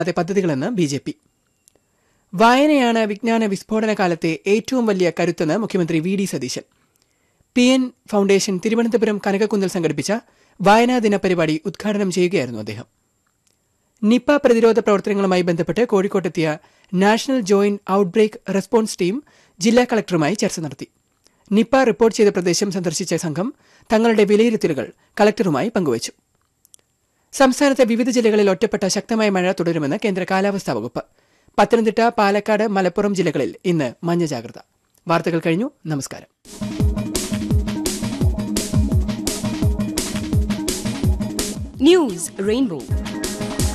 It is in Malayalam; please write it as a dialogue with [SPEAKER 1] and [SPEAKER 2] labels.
[SPEAKER 1] അതെ പദ്ധതികളെന്ന് ബി ജെ പി വായനയാണ് വിജ്ഞാന വിസ്ഫോടന കാലത്തെ ഏറ്റവും വലിയ കരുത്തെന്ന് മുഖ്യമന്ത്രി V D Satheesan P N foundation Thiruvananthapuram കനകക്കുന്നിൽ സംഘടിപ്പിച്ച വായനാ ദിന പരിപാടി ഉദ്ഘാടനം ചെയ്യുകയായിരുന്നു അദ്ദേഹം നിപ പ്രതിരോധ പ്രവർത്തനങ്ങളുമായി ബന്ധപ്പെട്ട് കോഴിക്കോട്ടെത്തിയ national joint outbreak response team ജില്ലാ കളക്ടറുമായി ചർച്ച നടത്തി നിപ റിപ്പോർട്ട് ചെയ്ത പ്രദേശം സന്ദർശിച്ച സംഘം തങ്ങളുടെ വിലയിരുത്തലുകൾ കളക്ടറുമായി പങ്കുവച്ചു സംസ്ഥാനത്തെ വിവിധ ജില്ലകളിൽ ഒറ്റപ്പെട്ട ശക്തമായ മഴ തുടരുമെന്ന് കേന്ദ്ര കാലാവസ്ഥാ വകുപ്പ് പത്തനംതിട്ട പാലക്കാട് മലപ്പുറം ജില്ലകളിൽ ഇന്ന് മഞ്ഞ ജാഗ്രത വാർത്തകൾ കഴിഞ്ഞു നമസ്കാരം
[SPEAKER 2] News Rainbow.